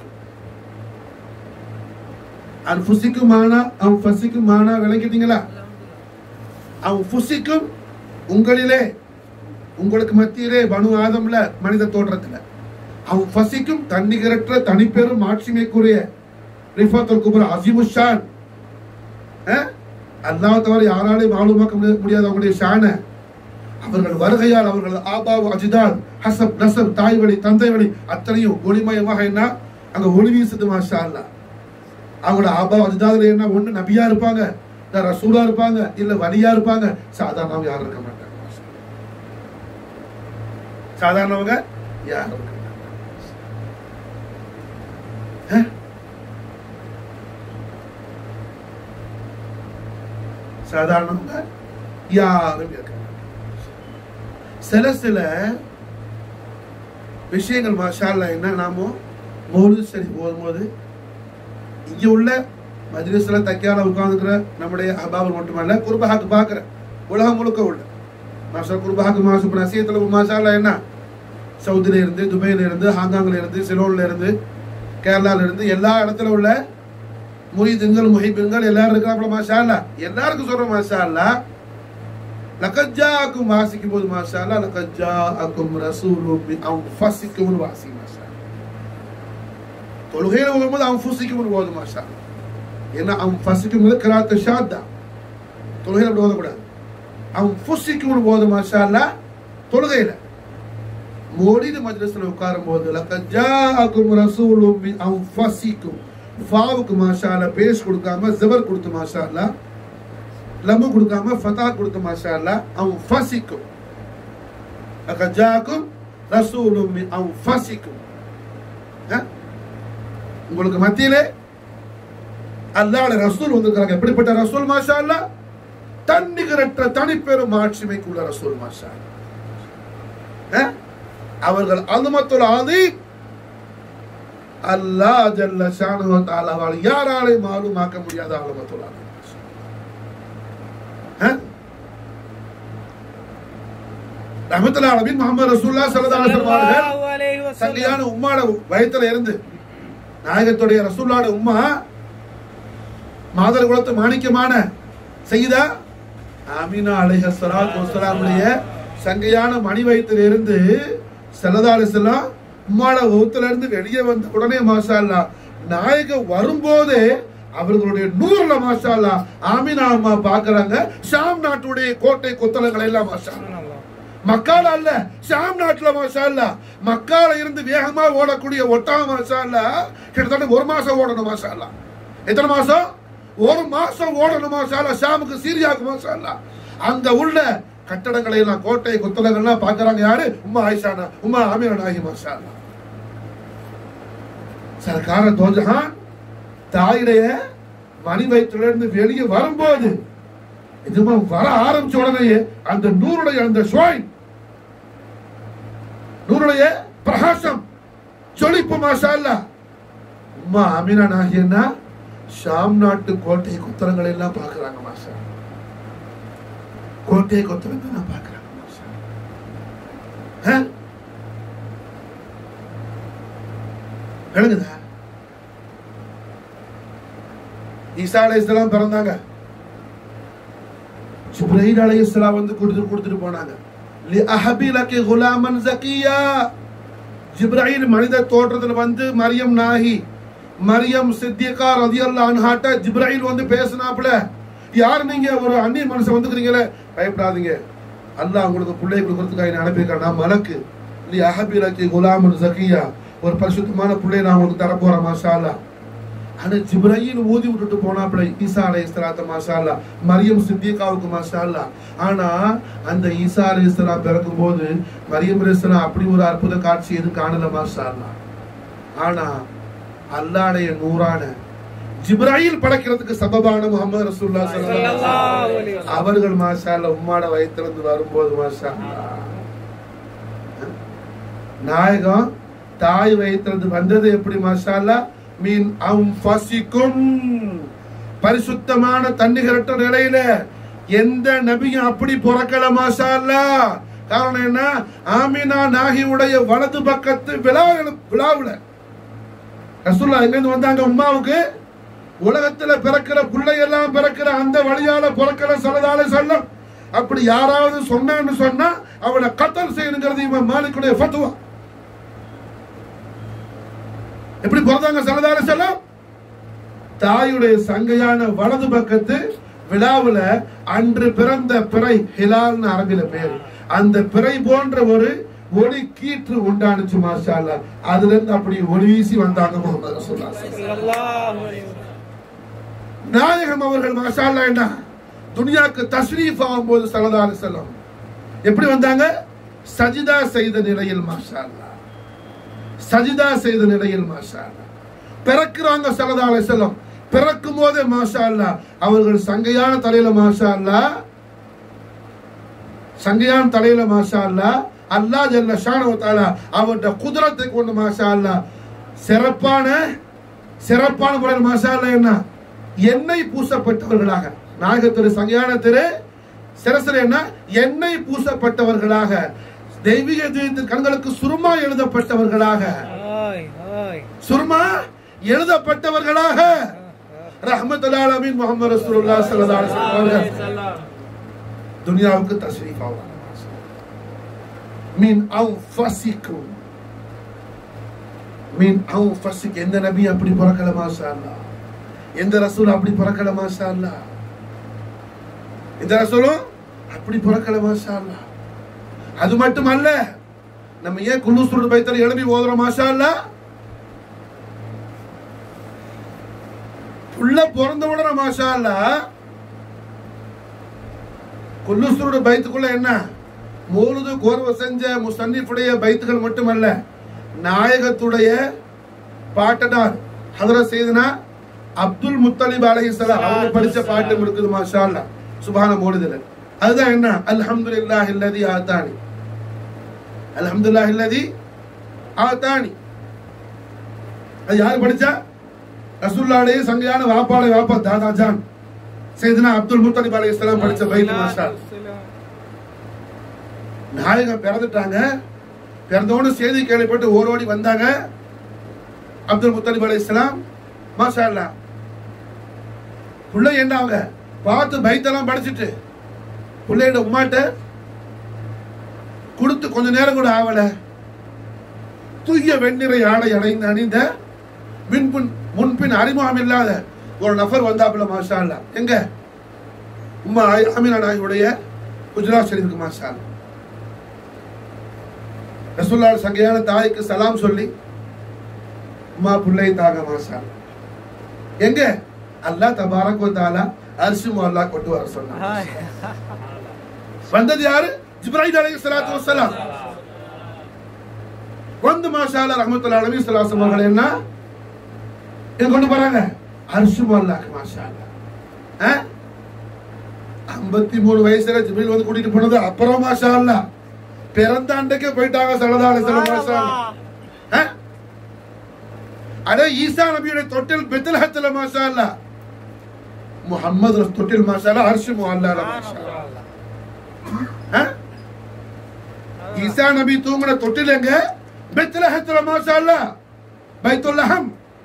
அன்ஃபுசிக்கும் மானா அன்ஃபசிக்கும் மானா விளங்கிட்டீங்களா அன்ஃபுசிக்கும் உங்களிலே உங்களுக்கு மத்தியிலே பனு ஆதம்ல மனித தோற்றத்துல அவன் ஃபசிக்கும் தன்னிகரற்ற தனிப்பெரும் மாட்சிமைக்குரிய ரிஃபத்துல் குபர் அசிமுஷான் அல்லாஹ் தவிர யாராலையும் மாலுமாக்க முடிய- முடியாத அவங்களுடைய ஷான அவர்கள் வருகையால் அவர்கள் ஆபாவு அஜிதால் ஹசப் நசப் தாய் வழி தந்தை வழி அத்தனையும் ஒளிமயமாக என்ன அங்க ஒளி வீசுது மாஷா அல்லாஹ் அவங்களோட ஆபாவு அஜிதாதுல என்ன ஒண்ணு நபியா இருப்பாங்க இல்ல ரசூலா இருப்பாங்க இல்ல வலியா இருப்பாங்க சாதாரணவங்க யாரும் இருக்க மாட்டாங்க மாஷா அல்லாஹ். சாதாரணவங்க யாரும் இருக்க மாட்டாங்க ஆ? சாதாரணவங்க யாரும் இருக்க மாட்டாங்க சில சில விஷயங்கள் மாஷால்ல என்ன நாமோ மௌலிது சரி போகும்போது இங்க உள்ள மஜ்லிஸ்ல தக்கியால உட்கார்ந்துக்கிற நம்முடைய அபாபல் மட்டுமல்ல குர்பஹாக்கு பார்க்கிற உலகம் முழுக்க உள்ள மாஷா குர்பஹாக்கு மாசு இப்போ நசியத்தில் மாஷால்ல என்ன சவுதியில இருந்து துபாயில இருந்து ஹாங்காங்ல இருந்து சிலோன்ல இருந்து கேரளால இருந்து எல்லா இடத்துல உள்ள முஹிதுங்கள் முஹிபுங்கள் எல்லாரும் இருக்கிறாப்புல மாஷா அல்லா எல்லாருக்கும் சொல்ற மாஷா அல்லா லக்கத் ஜாஅக்கும் வாசிக்கும் போது மாஷா அல்லா லக்கத் ஜாஅக்கும் ரசூலும் மின் அன்ஃபஸிக்கும் வாசி மாஷா அல்லா. தொழுகையில ஓதும்போது அன்ஃபுஸிக்கும் ஓது மாஷா அல்லா. ஏன்னா அன்ஃபஸிக்கும் கிராத்த ஷாத்தா தொழுகையில அப்படி ஓதக்கூடாது அன்ஃபுஸிக்கும் ஓது மாஷா அல்லா தொழுகையில மோடிது மஜ்லிஸ்ல உட்காரும் போது லக்கத் ஜாஅக்கும் ரசூலும் மின் அன்ஃபஸிக்கும் ஃபாவுக்கு மாஷா அல்லா பேஸ் கொடுக்காம ஜபர் கொடுத்து மாஷா அல்லா லம்மு கொடுக்காம ஃபதா கொடுத்த மாஷா அல்லா அவன் ஃபசிக்கும் அகஜாக்கும் ரசூலும் மின் அவன் ஃபசிக்கும் உங்களுக்கு மத்தியிலே அல்லாஹ்வுடைய ரசூல் வந்திருக்காங்க எப்படிப்பட்ட ரசூல் மாஷா அல்லா தன்னிகரற்ற தனிப்பெரும் ஆட்சிமைக்குள்ள ரசூல் மாஷா அல்லாஹ். அஹ்? அவர்கள் அலுமத்துல் ஆதீம் அல்லாஹ் ஜல்ல ஷானஹு வ தஆலாவால் யாராலையும் மாலுமாக்க முடியாத அலுமத்துல் ஆதீம் அஹ்? ரஹ்மத்துல்லாஹி அலைஹி முஹம்மது ரசூலுல்லாஹ் ஸல்லல்லாஹு அலைஹி வஸல்லம் அவர்கள் ஸல்லல்லாஹு அலைஹி வஸல்லம் சங்கையான உம்மாட வயத்துல இருந்து நாயகத்துடைய ரசூல்லாட உம்மா மாதர் குலத்து மாணிக்கமான செய்தா ஆமினா அலைஹ ஸலாத்து வஸலாமுடைய சங்கையான மணி வயிற்றில் இருந்து செல்லதால செல்லாம் உம்மாட வகுத்துல இருந்து வெளியே வந்த உடனே மாஷா அல்லாஹ் நாயகம் வரும்போதே அவர்களுடைய நூறுல மாஷா அல்லாஹ் ஆமினா அம்மா பாக்குறாங்க ஷாம் நாட்டுடைய கோட்டை கொத்தளங்களை எல்லாம் மாஷா அல்லாஹ். சுப்ஹானல்லாஹ். மக்கால அல்ல ஷாம் நாட்டுல மாஷா அல்ல மக்கால இருந்து வேகமா ஓடக்கூடிய ஒட்டக மாஷா அல்ல கிட்டத்தட்ட ஒரு மாசம் ஓடணும் மாஷா அல்ல எத்தனை மாசம் ஒரு மாசம் ஓடணும் மாஷா அல்ல ஷாமுக்கு சீரியாவுக்கு மாஷா அல்ல அங்க உள்ள கட்டடங்களை எல்லாம் கோட்டை குத்தலங்கள்லாம் பாக்குறாங்க யாரு உம்மா ஆயிஷானா உம்மா ஆமியா நாகி மாஷா அல்ல சர்க்கார தோஜஹான் தாயுடைய மணி வயிற்றிலிருந்து வெளியே வரும்போது இதுமா வர ஆரம்பிச்ச உடனேயே அந்த நூறுடைய அந்த சுவாய் நூறுடைய பிரகாசம் ஜொலிப்பு மாஷா அல்ல உம்மா அமீனா நாகியன்னா ஷாம் நாட்டு கோட்டை குத்தரங்களை எல்லாம் பார்க்கறாங்க மாஷா கோட்டை கொத்தரங்கள் எல்லாம் பார்க்கறாங்க மாஷா ஆ? விளங்குதா ஈசா அலைஹிஸ்ஸலாம் பிறந்தாங்க ஜிப்ரீல் அலைஹிஸ்ஸலாம் வந்து கொடுத்து கொடுத்துட்டு போனாங்க லி அஹபிலகி குலாமன் ஜக்கியா ஜிப்ரீல் மனித தோற்றத்துல வந்து மரியம் நாகி மரியம் சித்திகா ரதியல்லாஹு அன்ஹாட்ட ஜிப்ரீல் வந்து பேசினாப்ல யார் நீங்க ஒரு அந்நிய மனுஷன் வந்துக்கிறீங்களே பயப்படாதீங்க அல்லாஹ் உங்களுக்கு பிள்ளை கொடுக்கறதுக்காக என்ன அனுப்பியிருக்கான் நான் மலக்கு லி அஹபிலகி குலாமன் ஜக்கியா ஒரு பரிசுத்தமான பிள்ளையை நான் உங்களுக்கு தர போறேன் மாஷா அல்லாஹ் ஆனா ஜிப்ரீல் ஊதி விட்டுட்டு போனாப்ல ஈசா அலை இஸ்லாத்த மாஷா அல்லா மரியம் சித்திகாவுக்கு மாஷா அல்லா ஆனா அந்த ஈசா அலை இஸ்லாம் பிறக்கும் போது மரியம் அலைஹிஸ்ஸலாம் அப்படி ஒரு அற்புத காட்சி எதுவும் காணல மாஷா அல்லா ஆனா அல்லாடைய நூறான ஜிப்ராயில் படைக்கிறதுக்கு சபபான முகமது ரசூல்லா ஸல்லல்லாஹு ஸல்லல்லாஹு அலைஹி வஸல்லம். அவர்கள் மாஷா அல்லா உம்மாட வயிற்றிலிருந்து வரும்போது மாஷா அல்லா நாயகம் தாய் வயிற்றிலிருந்து வந்தது எப்படி மாஷா அல்லா மீன் அம்பசிக்கும் பரிசுத்தமான தன்னிகரற்ற நிலையில எந்த நபியும் அப்படி பிறக்கல மாஷா அல்லா காரணம் என்ன ஆமினா நாகியுடைய வலது பக்கத்து விழா விழாவுல ரசூல்லா எங்க இருந்து வந்தாங்க உம்மாவுக்கு உலகத்துல பிறக்கிற பிள்ளையெல்லாம் பிறக்கிற அந்த வழியால பிறக்கிற சலதால சொல்லம் அப்படி யாராவது சொன்னான்னு சொன்னா அவனை கத்தல் செய்யணுங்கிறது இவன் மாலிக்குடைய ஃபத்துவா எப்படி பிறந்தாங்க சலதால செல்லம் தாயுடைய சங்கையான வலது பக்கத்து விழாவுல அன்று பிறந்த பிறை ஹிலால்னு அரபில பேர் அந்த பிறை போன்ற ஒரு ஒளி கீற்று உண்டானுச்சு மாஷா அல்லாஹ். அதுல இருந்து அப்படி ஒளி வீசி வந்தாங்க முகமது ரசூலுல்லாஹ் ஸல்லல்லாஹு அலைஹி வஸல்லம். நாயகம் அவர்கள் மாஷா அல்லாஹ் என்ன துனியாக்கு தஸ்ரீஃப் ஆகும்போது சல்லல்லாஹு அலைஹி வஸல்லம் எப்படி வந்தாங்க சஜிதா செய்த நிலையில் மாஷா அல்லாஹ் சஜிதா செய்த நிலையில் மாஷா அல்லாஹ் பிறக்கிறாங்க சல்லல்லாஹு அலைஹி வஸல்லம் பிறக்கும் போதே மாஷா அல்லாஹ் அவர்கள் சங்கையான தலையில மாஷா அல்லாஹ் சங்கையான தலையில மாஷா அல்லாஹ் அல்லாஹ் ஜல்ல ஷானஹு தஆலா அவருடைய குதிரத்தை கொண்டு மாஷா அல்லாஹ் சிறப்பான சிறப்பான முறையில் மாஷா அல்லாஹ் என்ன எண்ணெய் பூசப்பட்டவர்களாக நாயகத்திரு சங்கையான திரு சிரசில் என்ன எண்ணெய் பூசப்பட்டவர்களாக தெய்வீக தெய்வத்தின் கண்களுக்கு சுருமா எழுதப்பட்டவர்களாக ஆய் ஆய் சுருமா எழுதப்பட்டவர்களாக ரஹ்மத்துல்லாஹி அலமீன் முஹம்மது ரசூலுல்லாஹி ஸல்லல்லாஹு அலைஹி வஸல்லம் அவர்கள் துனியாவுக்கு தஸ்ரீஃப் ஆவாங்க மீன் அன்ஃபஸிக்கும் மீன் அன்ஃபஸிக் எந்த நபி அப்படி பிறக்கல மாஷா அல்லாஹ் எந்த ரசூல் அப்படி பிறக்கல மாஷா அல்லாஹ் எந்த ரசூலும் அப்படி பிறக்கல மாஷா அல்லாஹ் அது மட்டுமல்ல நம்ம ஏன் குல்லூசுருடைய பைத்தல் எழுப்பி ஓதுறோம் மாஷா அல்லாஹ் புள்ள பிறந்த உடனே மாஷா அல்லாஹ் குல்லுஸ்தருடைய பைத்துக்குள்ள என்ன மூலுது கோர்வை செஞ்ச முசன்னிஃபுடைய பைத்துகள் மட்டுமல்ல நாயகத்துடைய பாட்டனார் ஹதரத் செய்தனா அப்துல் முத்தலிப் அலைஹிஸ்ஸலாம் அவங்க படிச்ச பாட்டும் இருக்குது மாஷா அல்லாஹ் சுபான மோடுதல அதுதான் என்ன அல்ஹம்துலில்லாஹி அல்லதி ஆத்தானி அல்ஹம்துலில்லாஹி அல்லதி ஆத்தானி அது யார் படிச்சா ரசூலுல்லாஹ்வுடைய சங்கையான வாப்பாளை வாப்பா தாதா ஜான் செய்தனா அப்துல் முத்தலிப் அலைஹிஸ்ஸலாம் படிச்ச பைத் மாஷா அல்லாஹ். நாயகம் பிறந்துட்டாங்க பிறந்தோன்னு செய்தி கேள்விப்பட்டு ஓரோடி வந்தாங்க அப்துல் முத்தலிப் அலை இஸ்லாம் மாஷா அல்லா பிள்ளை என்ன அவங்க பார்த்து பைத்தெல்லாம் படிச்சுட்டு பிள்ளையோட உமாட்ட கொடுத்து கொஞ்ச நேரம் கூட ஆவல தூய வெண்ணிறை ஆடை அடைந்து அணிந்த பின்புன் முன்பின் அறிமுகம் இல்லாத ஒரு நபர் வந்தாப்புல மாஷா அல்லா எங்க உம்மா ஆய்- ஆமினா நாயுடைய குஜராத் ஷெரீஃபுக்கு மாஷா அல்லா ரசூல்லா சங்கையான தாய்க்கு சலாம் சொல்லி அம்மா பிள்ளை தாங்க மாசா எங்க அல்லாஹ் தபாரக் வ தஆலா அர்ஷு அல்லாஹ் கொண்டு வர சொன்னாங்க வந்தது யாரு ஜிப்ராயில் அலைஹிஸ்ஸலாத்து வஸ்ஸலாம் வந்து மாஷா அல்லாஹ் ரஹ்மத்துல்லாஹி அலைஹி ஸலாத்து அவர்கள் என்ன எங்க கொண்டு போறாங்க அர்ஷு அல்லாஹ் மாஷா அல்லாஹ் ஐம்பத்தி மூணு வயசுல ஜிப்ரீல் வந்து கூட்டிட்டு போனது அப்புறம் மாஷா அல்லாஹ் பிறந்த அன்றைக்கே போயிட்டாங்க சல்லல்லாஹு அலைஹி வஸல்லம் மாஷா அல்லாஹ் ஆ? அட ஈசா நபியுடைய தொட்டில் பெத்தலஹத்துல மாஷா அல்லாஹ் முஹம்மது ரஸ் தொட்டில் மாஷா அல்லாஹ் அர்ஷ் முஅல்லால மாஷா அல்லாஹ் ஆ? ஈசா நபி தூங்குன தொட்டில் எங்க பெத்தலஹத்துல மாஷா அல்லாஹ் பைத்துல்லஹம்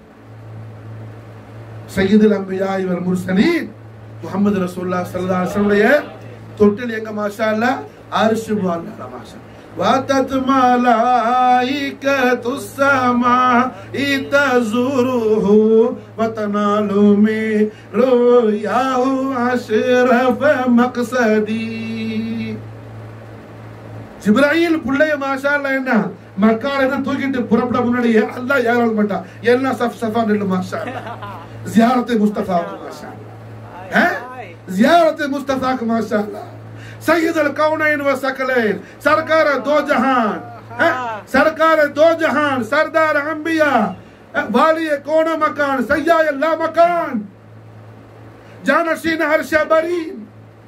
சையதுல் அம்பியா இவர் முர்சலீன் முஹம்மது ரசூலுல்லாஹ் ஸல்லல்லாஹு அலைஹி வஸல்லம் தொட்டில் எங்க மாஷா அல்லாஹ் அர்ஷ் முஅல்லால மாஷா واتت ملائكة السماء تزوره وتنال من رؤياه أشرف مقصدي ஜிப்ராயில் புள்ளைய மாஷா அல்லாஹ் என்ன மக்கால இருந்து தூக்கிட்டு புறப்பட முன்னாடி அல்லாஹ் யாரால மாட்டான் எல்லாம் சஃப் சஃபா நில்லு மாஷா அல்லாஹ் ஜியாரத் முஸ்தஃபா மாஷா அல்லாஹ் हैं? जियारत मुस्तफा का माशाअल्लाह सैयद अल कौनैन व सकलैन सरकार दो जहान हैं? सरकार दो जहान सरदार अंबिया हैं? वाली कौन मकान सैया ला मकान जानशीन हर शबरीन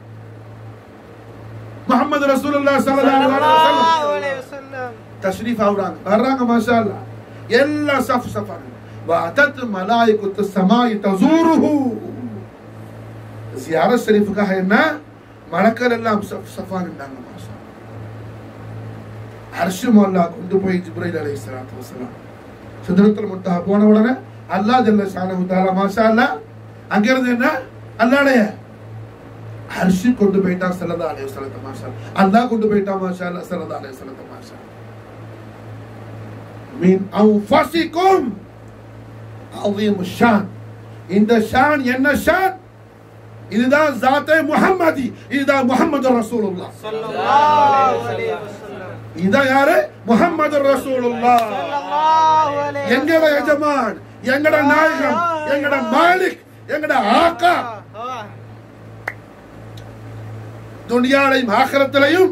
मोहम्मद रसूलुल्लाह सल्लल्लाहु अलैहि वसल्लम தஷ்ரீஃப் ஆகுறாங்க வர்றாங்க மாஷா அல்லாஹ் எல்லாம் சஃப் சஃபான வாதத் மலாயிகுத்து ஸமாய் தஸூருஹு ஜியாரத் ஷரீஃபுக்காக என்ன மலக்கள் எல்லாம் சஃப் சஃபா நின்றாங்க மாஷா அர்ஷு மல்லா கொண்டு போய் ஜிப்ரைல் அலைஹிஸ்ஸலாத்து வஸலாம் சிதறத்துல முத்தஹா போன உடனே அல்லாஹ் ஜல்ல ஷானஹு தஆலா மாஷா அல்லாஹ் அங்க இருந்து என்ன அல்லாஹ்டைய அர்ஷு கொண்டு போயிட்டா ஸல்லல்லாஹு அலைஹி வஸல்லம் மாஷா அல்லாஹ். அல்லாஹ் கொண்டு போயிட்டா மாஷா அல்லாஹ் ஸல்லல்லாஹு அலைஹி வஸல்லம் மாஷா அல்லாஹ். மின் அன்ஃபஸிக்கும் அஸீம் ஷான் இந்த ஷான் என்ன ஷான் இதுதான் ஜாத்தே முஹம்மதி இதுதான் முஹம்மது ரசூலுல்லாஹ் இதான் யாரு முஹம்மது ரசூலுல்லாஹ் எங்கட எஜமான் எங்கட நாயகம் எங்கட மாலிக் எங்கட ஆக்கா துனியாலையும் ஆகரத்திலையும்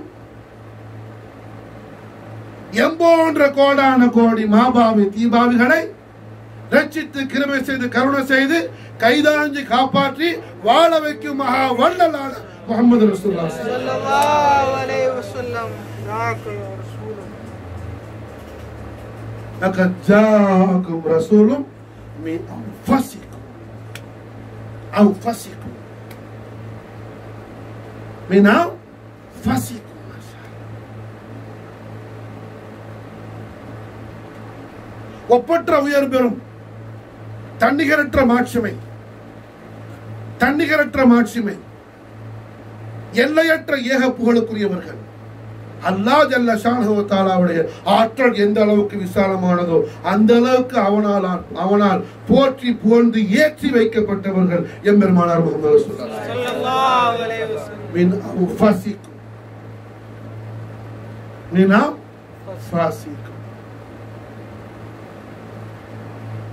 எம்போன்ற கோடான கோடி மாபாவி தீபாவிகளை ரட்சித்து கிருமை செய்து கருணை செய்து கைதாஞ்சி காப்பாற்றி வாழ வைக்கும் மகா வள்ளலான முகமது ரசூல்லா لقد جاءكم رسول من أنفسكم أنفسكم من أنفسكم ما شاء الله. ஒப்பற்ற உயர் பெறும் தன்னிகரற்ற மாட்சிமை தன்னிகரற்ற மாட்சிமை எல்லையற்ற ஏக புகழுக்குரியவர்கள் அல்லாஹ் ஜல்ல ஷானஹு தாலாவுடைய ஆற்றல் எந்த அளவுக்கு விசாலமானதோ அந்த அளவுக்கு அவனால் அவனால் போற்றி புகழ்ந்து ஏற்றி வைக்கப்பட்டவர்கள் எம்பெருமானார் முகமது ரசூலுல்லாஹ் மின் அன்ஃபஸிக்கும் மின் அன்ஃபஸிக்கும்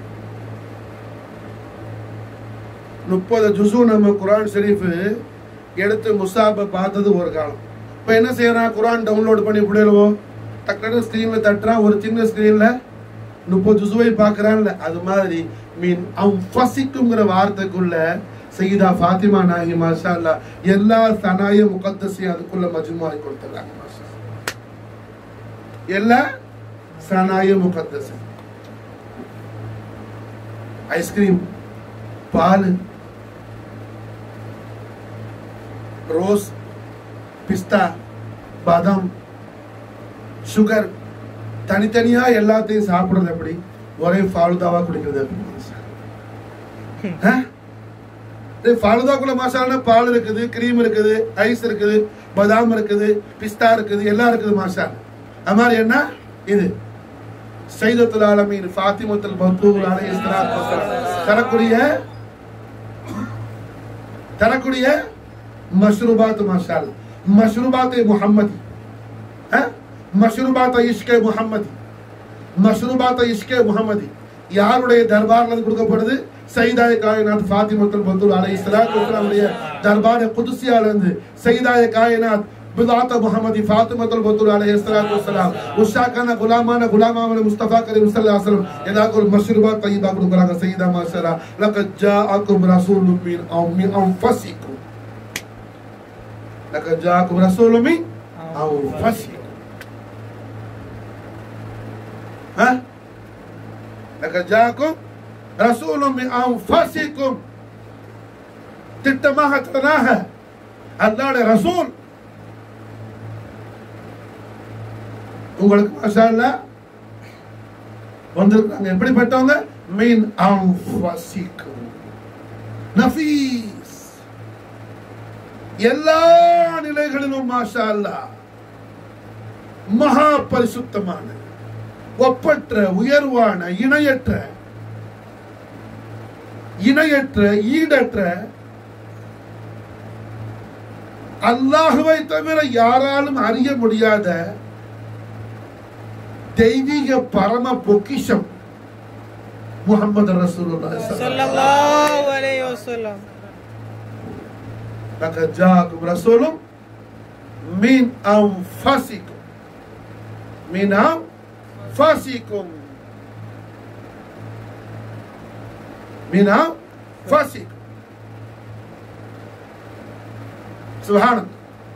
முப்பது ஜுசு நம்ம குரான் ஷரீஃப் எடுத்து முசாபை பார்த்தது ஒரு காலம் இப்போ என்ன செய்யறான் குரான் டவுன்லோட் பண்ணி விடலுவோ டக்குனு ஸ்க்ரீன்ல தட்டுறான் ஒரு சின்ன ஸ்க்ரீன்ல முப்பது ஜுசுவை பார்க்கறான்ல அது மாதிரி மீன் அவன் ஃபசிக்குங்கிற வார்த்தைக்குள்ள சையீதா ஃபாத்திமா நாயகி மாஷா அல்லா எல்லா சனாய முகத்தஸையும் அதுக்குள்ள மஜ்முஆ கொடுத்துறாங்க மாஷா எல்லா சனாய முகத்தஸ் ஐஸ்கிரீம் பால் ரோஸ் பிஸ்தா பாதாம் சுகர் தனித்தனியா எல்லாத்தையும் சாப்பிடுறது எப்படி ஒரே ஃபாலுதாவா குடிக்கிறது எப்படி ஆ? இது ஃபாலுதாக்குள்ள மசாலா பால் இருக்குது கிரீம் இருக்குது ஐஸ் இருக்குது பாதாம் இருக்குது பிஸ்தா இருக்குது எல்லாம் இருக்குது மசாலா அது மாதிரி என்ன இது சைதத்துல் ஆலமீன் ஃபாத்திமத்துல் பத்தூர் அலைஹி ஸலாத்து வஸலாம் தரக்கூடிய தரக்கூடிய மஷ்ரூபாத் மசால் மஷ்ரூபாத் முஹம்மதி ها மஷ்ரூபாத் இஷ்கே முஹம்மதி மஷ்ரூபாத் இஷ்கே முஹம்மதி யாருடைய தர்பார்ல இருந்து கொடுக்கப்படுது சைதாய காயனாத் ஃபாத்திமத்துல் பத்தூர் அலைஹி ஸலாத்து வஸலாமுடைய தர்பார் குதுசியால இருந்து சைதாய காயனாத் பிதாத்த முஹம்மதி ஃபாத்திமத்துல் பத்தூர் அலைஹி ஸலாத்து வஸலாம் உஷாக்கான குலாமான குலாமான முஸ்தபா கரீம் ஸல்லல்லாஹு அலைஹி வஸல்லம் ஏதாவது ஒரு மஷ்ரூபாத் தய்யிபா கொடுக்குறாங்க சையதா மாஷரா லகத் ஜாஅக்கும் ரசூலும் மின் அம் மின் அன்ஃபஸிக்கும் لقد جاءكم رسول من أنفسكم ها لقد جاءكم رسول من أنفسكم திட்டமாக தனாக அல்லாடைய ரசூல் உங்களுக்கு மாஷா அல்லாஹ் வந்திருக்காங்க எப்படிப்பட்டவங்க மீன் அன்ஃபஸிக்கும் நஃபீஸ் எல்லா நிலைகளிலும் மாஷா அல்லாஹ் மகா பரிசுத்தமான ஒப்பற்ற உயர்வான இணையற்ற இணையற்ற ஈடற்ற அல்லாஹுவை தவிர யாராலும் அறிய முடியாத தெய்வீக பரம பொக்கிஷம் முகமது ரசூலுல்லாஹி ஸல்லல்லாஹு सल्लल्लाहु अलैहि वसल्लम لقد جاءكم رسول من أنفسكم من أنفسكم من أنفسكم سبحان الله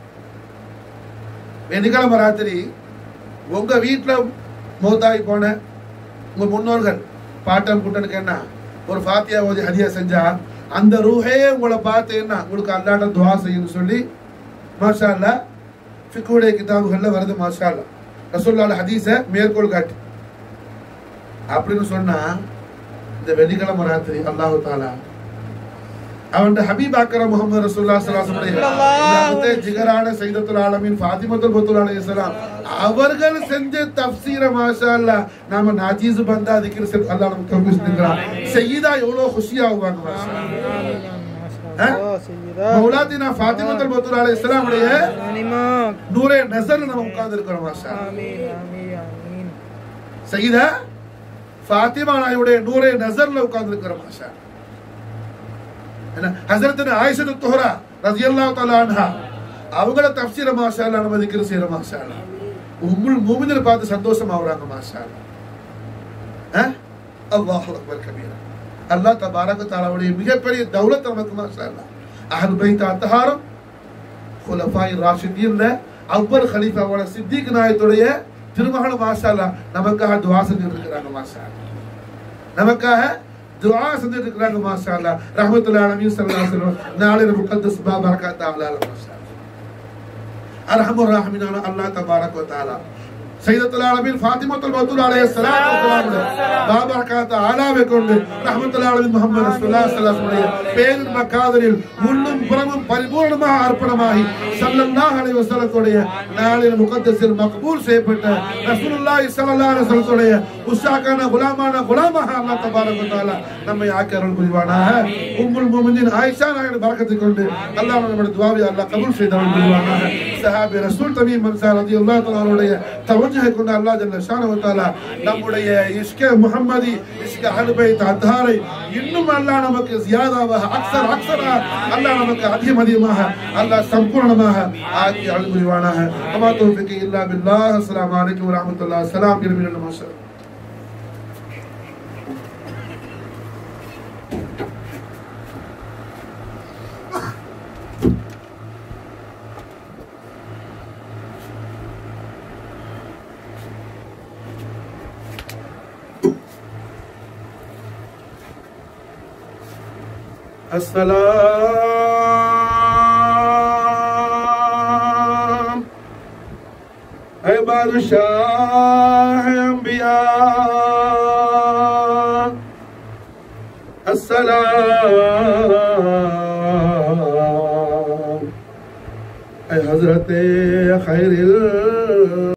வெள்ளிக்கிழமை ராத்திரி உங்க வீட்டுல மூத்தாகி போன உங்க முன்னோர்கள் பாட்டம் குட்டனுக்கு என்ன ஒரு ஃபாத்தியா ஓதி ஹதியா செஞ்சா அந்த ரூஹே உங்களை பார்த்து என்ன உங்களுக்கு அல்லாட்ட துவா செய்யணும்னு சொல்லி மாஷா அல்லா ஃபிக்குடைய கிதாபுகள்ல வருது மாஷா அல்லா ரசூல்லால ஹதீஸை மேற்கோள் காட்டி அப்படின்னு சொன்னா இந்த வெள்ளிக்கிழமை ராத்திரி அல்லாஹு தாலா அவன் ஹபீப் அக்கரம் முகமது ரசூல்லா சலாசமுடைய ஜிகரான சைதத்துல் ஆலமீன் ஃபாத்திமத்துல் பத்துல் அலைஹிஸ்ஸலாம் அவர்கள் செஞ்ச தஃப்சீர மாஷா அல்லாஹ் நாம நாஜீஸ் பந்தா திக்ர் செல் அல்லாஹ் நமக்கு தௌஃபீக் செஞ்சான் சையீதா எவ்வளவு खुशिயாகுவாங்க மாஷா அல்லாஹ். माशाल्लाह सैयदा மௌலாத்தினா ஃபாத்திமத்துல் பத்துல் அலைஹிஸ்ஸலாம் உடைய इमाम நூரே நசர்ல நம்ம உட்கார்ந்து இருக்கிறோம் மாஷா அல்லாஹ். आमीन आमीन आमीन சையீதா ஃபாத்திமா நாயுடைய நூரே நசர்ல உட்கார்ந்து இருக்கிறோம் மாஷா அல்லாஹ். என்ன ஹசரத் ஆயிஷத்து துஹரா ரலியல்லாஹு தஆலா அன்ஹா அவங்கள தஃப்சீர மாஷா அல்லாஹ் நம்ம திக்ர் செய்யற மாஷா அல்லாஹ் உம்முல் மூமினர் பார்த்து சந்தோஷம் ஆகுறாங்க மாஷா அல்லாஹ் அஹ்? அல்லாஹ் அக்பர் கபீரா அல்லாஹ் தபாரக தஆலாவுடைய மிகப்பெரிய தௌலத் நமக்கு மாஷா அல்லாஹ் அஹ்ல் பைத் அத்தஹாரம் குலஃபாய் ராஷிதீன்ல அக்பர் கலீஃபாவோட சித்திக் நாயத்துடைய திருமகன் மாஷா அல்லாஹ் நமக்காக துவா செஞ்சுட்டு இருக்கிறாங்க மாஷா அல்லாஹ் நமக்காக துஆ செஞ்சுட்டு இருக்கிறாங்க மாஷா அல்லாஹ் ரஹ்மத்துல்லாஹி அலைஹி ஸல்லல்லாஹு அலைஹி வஸல்லம் நாளை முகத்தஸ் பா பரக்காத் தஆலா மாஷா அல்லாஹ் அர்ஹமுர் ரஹீமான அல்லாஹ் தபாரக வ தஆலா சையதத்துல் ஆலமீன் ஃபாத்திமத்துல் பத்துல் அலைஹி ஸலாத்து வஸலாம் பா பரக்காத் ஆலாவை கொண்டு ரஹ்மத்துல்லாஹி அலைஹி முஹம்மது ரசூலுல்லாஹி ஸல்லல்லாஹு அலைஹி வஸல்லம் பேரின் மக்காதரில் முள்ளும் புறமும் பரிபூர்ணமாக அர்ப்பணமாகி ஸல்லல்லாஹு அலைஹி வஸல்லத்துடைய நாளில் முகத்தஸில் மக்பூல் செய்யப்பட்ட ரசூலுல்லாஹி ஸல்லல்லாஹு அலைஹி வஸல்லத்துடைய உஷாக்கான குலாமான குலாமாக அல்லாஹ் தபாரக வ தஆலா நம்மை ஆக்கி அருள் புரிவானாக உம்முல் முஃமினீன் ஆயிஷா நாயகன் பரக்கத்தை கொண்டு அல்லாஹ் நம்முடைய துஆவை அல்லாஹ் கபூல் செய்து அருள் புரிவானாக சஹாபி ரசூல் தமீம் மன்சார் ரலியல்லாஹு தஆலாவுடைய தவஜ்ஜுஹ் தவஜ்ஜை கொண்ட அல்லாஹ் ஜல்ல ஷானஹு வ தஆலா நம்முடைய இஷ்க முஹம்மதி இஷ்க அஹ்லு பைத் அத்தாரை இன்னும் அல்லாஹ் நமக்கு ஜியாதாவாக அக்ஸர் அக்ஸரா அல்லாஹ் நமக்கு அதிகம் அதிகமாக அல்லாஹ் சம்பூர்ணமாக ஆக்கி அருள் புரிவானாக அமா தௌஃபிக் இல்லா பில்லாஹ் அஸ்ஸலாமு அலைக்கும் வ ரஹ்மத்துல்லாஹி ஸலாம் ஜமீஅன் மாஷா السلام اے بادشاہ انبیاء السلام اے حضرت خیر ال